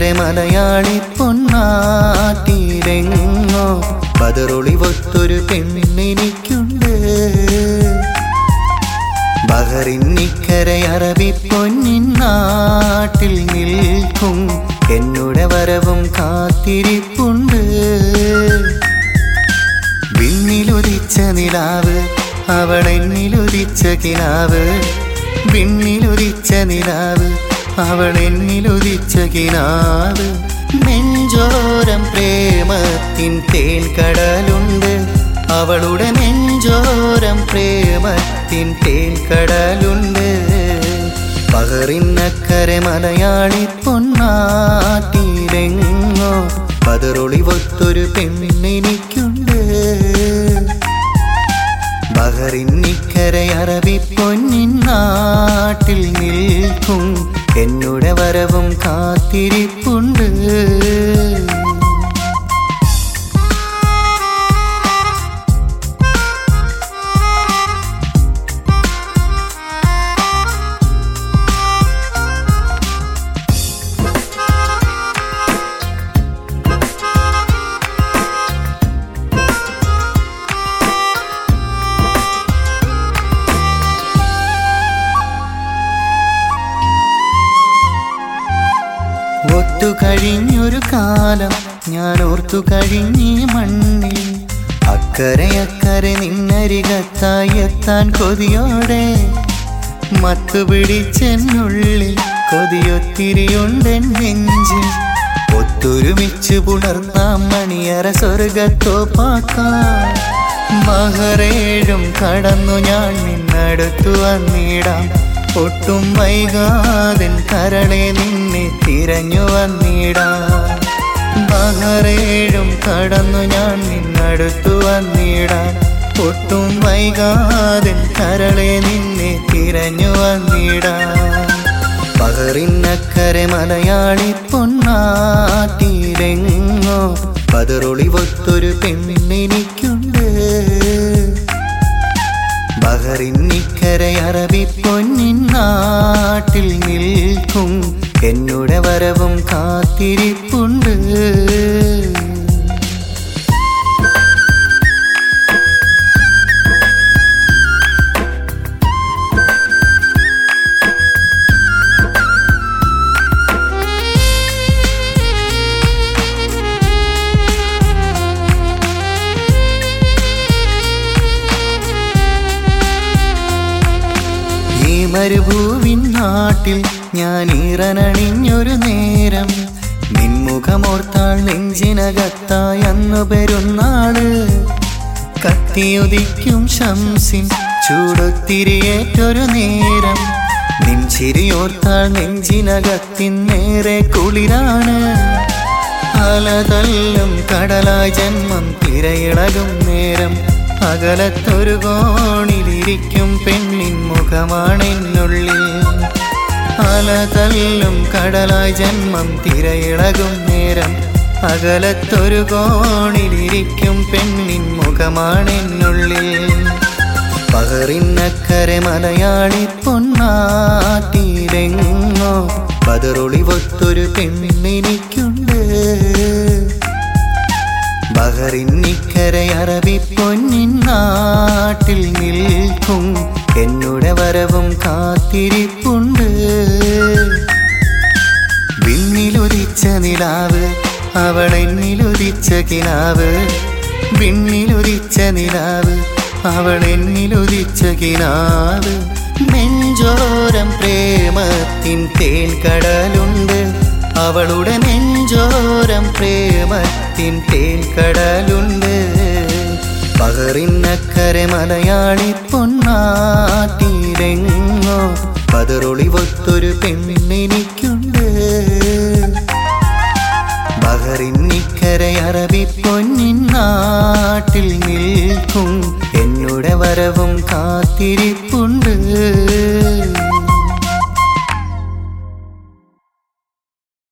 ബഹറിന്നക്കരെ മലയാളി പൊന്നാട്ടിയിലെങ്ങോ ബദറൊളിവൊത്തൊരു പെണ്ണെനിക്കുണ്ട് ബഹറിന്നിക്കരെ അറബി പൊന്നിൻ നാട്ടിൽ നിൽക്കും എന്നുടെ വരവും കാത്തിരിപ്പുണ്ട് വിണ്ണിലുദിച്ച നിലാവ് അവൾ എന്നിലുദിച്ച കിനാവ് വിണ്ണിലുദിച്ച നിലാവ് അവൾ എന്നിലുദിച്ച കിനാവ് നെഞ്ചോരം പ്രേമത്തിൻ തേൻ കടലുണ്ട് അവളുടെ നെഞ്ചോരം പ്രേമത്തിൻ തേൻ കടലുണ്ട് പകറിന്നക്കരെ മലയാളി പൊന്നാട്ടിയിലെങ്ങോ പതറൊളിവൊത്തൊരു പെണ്ണെനിക്കുണ്ട് ബഹറിന്നിക്കരെ അറബി പൊന്നിൻ നാട്ടിൽ നിൽക്കും എന്നുടെ വരവും കാത്തിരിപ്പുണ്ട് ഒത്തു കഴിഞ്ഞൊരു കാലം ഞാൻ ഓർത്തു കഴിഞ്ഞീ മണ്ണിൽ അക്കരെ അക്കരെ നിന്നരികത്തായി എത്താൻ കൊതിയോടെ മത്തു പിടിച്ചെന്നുള്ളിൽ കൊതിയൊത്തിരിയുണ്ടെൻ നെഞ്ചിൽ ഒത്തൊരുമിച്ച് പുണർന്നാം മണിയറ സ്വർഗത്തോപ്പാക്കാം മഹറേഴും കടന്നു ഞാൻ നിന്നടുത്തു വന്നിടാം ഒട്ടും വൈകാതൻ കരളെ നിന്നെ തിരഞ്ഞു വന്നിടാം ബഹറേഴും കടന്നു ഞാൻ നിന്നടുത്തു വന്നിടാൻ ഒട്ടും വൈകാതൻ കരളെ നിന്നെ തിരഞ്ഞു വന്നിടാൻ പകറിന്നക്കരെ മലയാളി പൊന്നാട്ടിയിലെങ്ങോ പതറൊളിവൊത്തൊരു പെണ്ണെനിക്കുണ്ട് ബഹറിന്നിക്കരെ അറബി പൊന്നിൻ നാട്ടിൽ നിൽക്കും എന്നുടെ വരവും കാത്തിരിപ്പുണ്ട് ഈ മരുഭൂവിൻ നാട്ടിൽ ഞാൻ ഈറനണിഞ്ഞൊരു നേരം നിൻമുഖമോർത്താൾ നെഞ്ചിനകത്തായി അന്നു പെരുന്നാള് കത്തിയുദിക്കും ശംസിൻ ചൂടൊത്തിരിയേറ്റൊരു നേരം നിൻ ചിരിയോർത്താൾ നെഞ്ചിനകത്തിൻ നേരെ കുളിരാണ് അലതല്ലും കടലായി ജന്മം തിരയിളകും നേരം അകലത്തൊരു കോണിലിരിക്കും പെണ്ണിൻ മുഖമാണെന്നുള്ളിൽ അലതല്ലും കടലായി ജന്മം തിരയിളകും നേരം അകലത്തൊരു കോണിലിരിക്കും പെണ്ണിൻ മുഖമാണെന്നുള്ളിൽ പകറിന്നക്കരെ മലയാളി പൊന്നാട്ടിയിലെങ്ങോ പതറൊളിവൊത്തൊരു പെണ്ണെനിക്കുണ്ട് ബഹറിന്നിക്കരെ അറബി പൊന്നിൻ നാട്ടിൽ നിൽക്കും എന്നുടെ വരവും കാത്തിരിപ്പുണ്ട് വിണ്ണിലുദിച്ച നിലാവ് അവൾ എന്നിലുദിച്ച കിനാവ് വിണ്ണിലുദിച്ച നിലാവ് അവൾ എന്നിലുദിച്ച കിനാവ് നെഞ്ചോരം പ്രേമത്തിൻ തേൻ കടലുണ്ട് അവളുടെ നെഞ്ചോരം പ്രേമത്തിൻ തേൻ കടലുണ്ട് പകറിന്നക്കരെ മലയാളി പൊന്നാട്ടിയിലെങ്ങോ പതറൊളിവൊത്തൊരു പെണ്ണെനിക്കുണ്ട് ബഹറിന്നിക്കരെ അറബി പൊന്നിൻ നാട്ടിൽ നിൽക്കും എന്നുടെ വരവും കാത്തിരിപ്പുണ്ട്